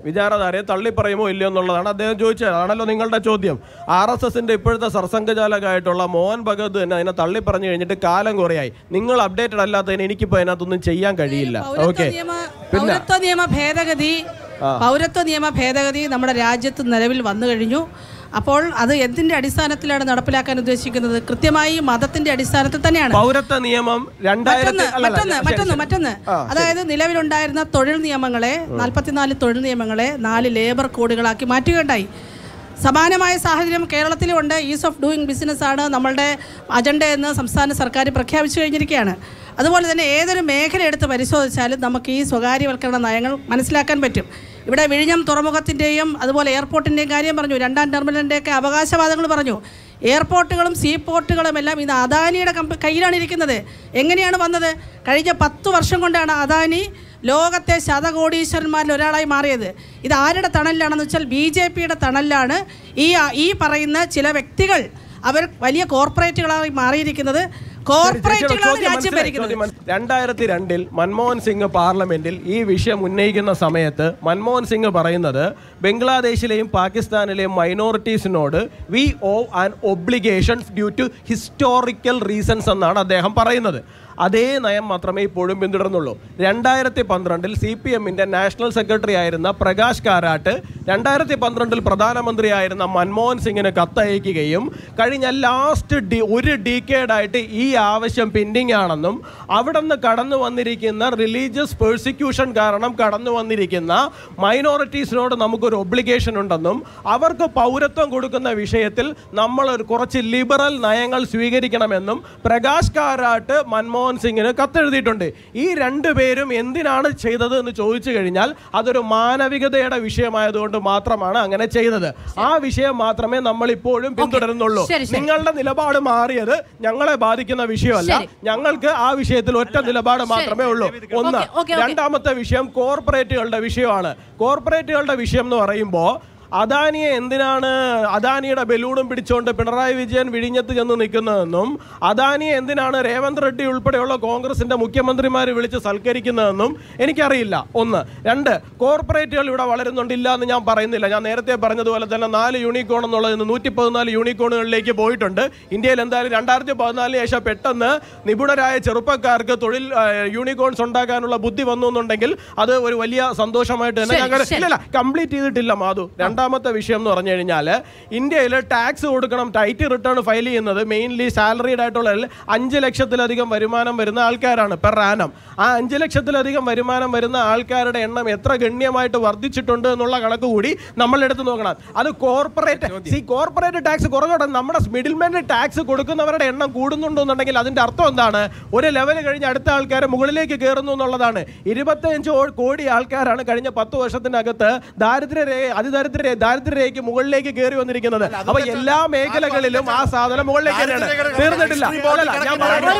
വിചാരധാരയെ തള്ളിപ്പറയുമോ ഇല്ലയോ എന്നുള്ളതാണ് അദ്ദേഹം ചോദിച്ചത് അതാണല്ലോ നിങ്ങളുടെ ചോദ്യം ആർ എസ് എസിന്റെ ഇപ്പോഴത്തെ സർസംഘചാലകമായിട്ടുള്ള മോഹൻ ഭഗത് തന്നെ അതിനെ തള്ളിപ്പറഞ്ഞു കഴിഞ്ഞിട്ട് കാലം കുറയായി നിങ്ങൾ അപ്ഡേറ്റഡ് അല്ലാത്തതിന് എനിക്കിപ്പോൾ അതിനകത്തൊന്നും ചെയ്യാൻ കഴിയില്ല പൗരത്വ ഓക്കെ നിയമ പൗരത്വ നിയമ ഭേദഗതി പൗരത്വ നിയമ ഭേദഗതി നമ്മുടെ രാജ്യത്ത് നിലവിൽ വന്നു കഴിഞ്ഞു അപ്പോൾ അത് എന്തിന്റെ അടിസ്ഥാനത്തിലാണ് നടപ്പിലാക്കാൻ ഉദ്ദേശിക്കുന്നത് കൃത്യമായി മതത്തിന്റെ അടിസ്ഥാനത്തിൽ തന്നെയാണ് പൗരത്വ നിയമം രണ്ടായിരത്തി മറ്റൊന്ന് അല്ലല്ല, മറ്റൊന്ന് ശരി, മറ്റൊന്ന് ശരി. മറ്റൊന്ന് ആ, അതായത് നിലവിലുണ്ടായിരുന്ന തൊഴിൽ നിയമങ്ങളെ നാൽപ്പത്തിനാല് തൊഴിൽ നിയമങ്ങളെ നാല് ലേബർ കോഡുകളാക്കി മാറ്റുകയുണ്ടായി സമാനമായ സാഹചര്യം കേരളത്തിലുമുണ്ട് ഈസ് ഓഫ് ഡൂയിങ് ബിസിനസ് ആണ് നമ്മളുടെ അജണ്ട എന്ന് സംസ്ഥാന സർക്കാർ പ്രഖ്യാപിച്ചു കഴിഞ്ഞിരിക്കുകയാണ് അതുപോലെ തന്നെ ഏതൊരു മേഖല എടുത്ത് പരിശോധിച്ചാലും നമുക്ക് ഈ സ്വകാര്യവൽക്കരണ നയങ്ങൾ മനസ്സിലാക്കാൻ പറ്റും ഇവിടെ വിഴിഞ്ഞം തുറമുഖത്തിൻ്റെയും അതുപോലെ എയർപോർട്ടിൻ്റെയും കാര്യം പറഞ്ഞു രണ്ടാം ടെർമിനലിൻ്റെയൊക്കെ അവകാശവാദങ്ങൾ പറഞ്ഞു എയർപോർട്ടുകളും സീ പോർട്ടുകളും എല്ലാം ഇന്ന് അദാനിയുടെ കമ്പ കയ്യിലാണ് ഇരിക്കുന്നത് എങ്ങനെയാണ് വന്നത് കഴിഞ്ഞ പത്ത് വർഷം കൊണ്ടാണ് അദാനി ലോകത്തെ ശതകോടീശ്വരന്മാരിൽ ഒരാളായി മാറിയത് ഇത് ആരുടെ തണലിലാണെന്ന് വെച്ചാൽ ബി ജെ പിയുടെ തണലിലാണ് ഈ ഈ പറയുന്ന ചില വ്യക്തികൾ അവർ വലിയ കോർപ്പറേറ്റുകളായി മാറിയിരിക്കുന്നത് കോർപ്പറേറ്റുകളാണ് ചോദ്യം രാജ്യം മനസ്സിലായി, ഭരിക്കുന്നത് ചോദ്യം മനസ്സിലായി. രണ്ടായിരത്തി രണ്ടിൽ മൻമോഹൻ സിംഗ് പാർലമെന്റിൽ ഈ വിഷയം ഉന്നയിക്കുന്ന സമയത്ത് മൻമോഹൻ സിംഗ് പറയുന്നത് ബംഗ്ലാദേശിലെയും പാകിസ്ഥാനിലെയും മൈനോറിറ്റീസിനോട് we owe an obligation due to historical reasons എന്നാണ് അദ്ദേഹം പറയുന്നത് അതേ നയം മാത്രമേ ഇപ്പോഴും പിന്തുടർന്നുള്ളൂ രണ്ടായിരത്തി പന്ത്രണ്ടിൽ സി പി എമ്മിൻ്റെ നാഷണൽ സെക്രട്ടറി ആയിരുന്ന പ്രകാശ് കാരാട്ട് രണ്ടായിരത്തി പന്ത്രണ്ടിൽ പ്രധാനമന്ത്രിയായിരുന്ന മൻമോഹൻ സിംഗിന് കത്തയക്കുകയും കഴിഞ്ഞ ലാസ്റ്റ് ഡി ഒരു ഡീക്കേഡായിട്ട് ഈ ആവശ്യം പെൻഡിങ് ആണെന്നും അവിടെ നിന്ന് കടന്നു വന്നിരിക്കുന്ന റിലീജിയസ് പേഴ്സിക്യൂഷൻ കാരണം കടന്നു വന്നിരിക്കുന്ന മൈനോറിറ്റീസിനോട് നമുക്കൊരു ഒബ്ലിഗേഷൻ ഉണ്ടെന്നും അവർക്ക് പൗരത്വം കൊടുക്കുന്ന വിഷയത്തിൽ നമ്മൾ ഒരു കുറച്ച് ലിബറൽ നയങ്ങൾ സ്വീകരിക്കണമെന്നും പ്രകാശ് കാരാട്ട് മൻമോഹൻ സിംഗിന് കത്തെഴുതിയിട്ടുണ്ട് ഈ രണ്ടു പേരും എന്തിനാണ് ചെയ്തത് എന്ന് ചോദിച്ചു കഴിഞ്ഞാൽ അതൊരു മാനവികതയുടെ വിഷയമായതുകൊണ്ട് മാത്രമാണ് അങ്ങനെ ചെയ്തത് ആ വിഷയം മാത്രമേ നമ്മൾ ഇപ്പോഴും പിന്തുടരുന്നുള്ളൂ ശരി, ശരി. നിങ്ങളുടെ നിലപാട് മാറിയത് ഞങ്ങളെ ബാധിക്കുന്ന വിഷയമല്ല ശരി. ഞങ്ങൾക്ക് ആ വിഷയത്തിൽ ഒറ്റ നിലപാട് മാത്രമേ ഉള്ളൂ ഒന്ന് ഓക്കേ, ഓക്കേ, ഓക്കേ. രണ്ടാമത്തെ വിഷയം കോർപ്പറേറ്റുകളുടെ വിഷയമാണ് കോർപ്പറേറ്റുകളുടെ വിഷയം എന്ന് പറയുമ്പോൾ അദാനിയെ എന്തിനാണ് അദാനിയുടെ ബലൂണും പിടിച്ചുകൊണ്ട് പിണറായി വിജയൻ വിഴിഞ്ഞത്ത് ചെന്ന് നിൽക്കുന്നതെന്നും അദാനിയെ എന്തിനാണ് രേവന്ത് റെഡ്ഡി ഉൾപ്പെടെയുള്ള കോൺഗ്രസിന്റെ മുഖ്യമന്ത്രിമാർ വിളിച്ച് സൽക്കരിക്കുന്നതെന്നും എനിക്കറിയില്ല ഒന്ന് രണ്ട് കോർപ്പറേറ്റുകൾ ഇവിടെ വളരുന്നുണ്ടില്ല എന്ന് ഞാൻ പറയുന്നില്ല ഞാൻ നേരത്തെ പറഞ്ഞതുപോലെ തന്നെ നാല് യൂണിക്കോൺ എന്നുള്ളത് ഇന്ന് നൂറ്റി പതിനാല് യൂണിക്കോണുകളിലേക്ക് പോയിട്ടുണ്ട് ഇന്ത്യയിൽ എന്തായാലും രണ്ടായിരത്തി പതിനാലിന് ശേഷം പെട്ടെന്ന് നിപുണരായ ചെറുപ്പക്കാർക്ക് തൊഴിൽ ആ, യൂണിക്കോൺസ് ഉണ്ടാക്കാനുള്ള ബുദ്ധി വന്നു എന്നുണ്ടെങ്കിൽ അത് ഒരു വലിയ സന്തോഷമായിട്ട് തന്നെ ശരി, ഞങ്ങൾ ശരി. ഇല്ല കംപ്ലീറ്റ് ചെയ്തിട്ടില്ല മാധു രണ്ടാമത്തെ വിഷയം എന്ന് പറഞ്ഞു കഴിഞ്ഞാൽ ഇന്ത്യയിൽ ടാക്സ് കൊടുക്കണം ടൈറ്റ് റിട്ടേൺ ഫയൽ ചെയ്യുന്നത് മെയിൻലി സാലറീഡ് ആയിട്ടുള്ള അഞ്ച് ലക്ഷത്തിലധികം വരുമാനം വരുന്ന ആൾക്കാരാണ് പെർ ആനം ആ അഞ്ച് ലക്ഷത്തിലധികം വരുമാനം വരുന്ന ആൾക്കാരുടെ എണ്ണം എത്ര ഗണ്യമായിട്ട് വർദ്ധിച്ചിട്ടുണ്ട് എന്നുള്ള കണക്ക് കൂടി നമ്മൾ എടുത്ത് നോക്കണം അത് കോർപ്പറേറ്റ് സി കോർപ്പറേറ്റ് ടാക്സ് കുറഞ്ഞോട്ടെ നമ്മുടെ മിഡിൽമാൻ ടാക്സ് കൊടുക്കുന്നവരുടെ എണ്ണം കൂടുന്നുണ്ടെന്നുണ്ടെങ്കിൽ അതിന്റെ അർത്ഥം എന്താണ് ഒരു ലെവൽ കഴിഞ്ഞ് അടുത്ത ആൾക്കാർ മുകളിലേക്ക് കയറുന്നു എന്നുള്ളതാണ് ഇരുപത്തഞ്ച് ഓ- കോടി ആൾക്കാരാണ് കഴിഞ്ഞ പത്ത് വർഷത്തിനകത്ത് ദാരിദ്ര്യ രേഖ അതിദാരിദ്ര്യ രേ- ദാരിദ്ര്യരേഖയ്ക്ക് മുകളിലേക്ക് കയറി വന്നിരിക്കുന്നത് അപ്പൊ എല്ലാ മേഖലകളിലും ആ സാധനം മുകളിലേക്ക് തന്നെയാണ് തീർന്നിട്ടില്ല അല്ലല്ല, ഞാൻ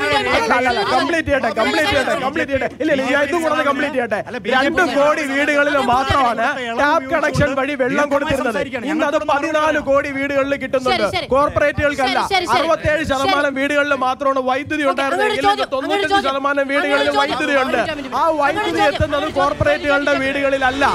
കംപ്ലീറ്റ് ചെയ്യട്ടെ കംപ്ലീറ്റ് ചെയ്യട്ടെ കംപ്ലീറ്റ് ചെയ്യട്ടെ ഇല്ല ഇല്ല ഞാൻ ഇതും കൂടെ കംപ്ലീറ്റ് ചെയ്യട്ടെ രണ്ട് കോടി വീടുകളിൽ മാത്രമാണ് ടാപ്പ് കണക്ഷൻ വഴി വെള്ളം കൊടുത്തിരുന്നത് ഇന്ന് അത് പതിനാല് കോടി വീടുകളിൽ കിട്ടുന്നുണ്ട് ശരി, ശരി. കോർപ്പറേറ്റുകൾക്കല്ല ശരി, ശരി, ശരി. അറുപത്തേഴ് ശതമാനം വീടുകളിൽ മാത്രമാണ് വൈദ്യുതി ഉണ്ടായിരുന്നെങ്കിൽ അങ്ങനൊരു ഇന്ന് ചോദ്യം, തൊണ്ണൂറ്റഞ്ച് അങ്ങനൊരു ശതമാനം ചോദ്യം. വീടുകളിൽ അങ്ങനൊരു വൈദ്യുതി ഉണ്ട് ചോദ്യം. ആ വൈദ്യുതി അങ്ങനൊരു എത്തുന്നത് ചോദ്യം. കോർപ്പറേറ്റുകളുടെ വീടുകളിലല്ല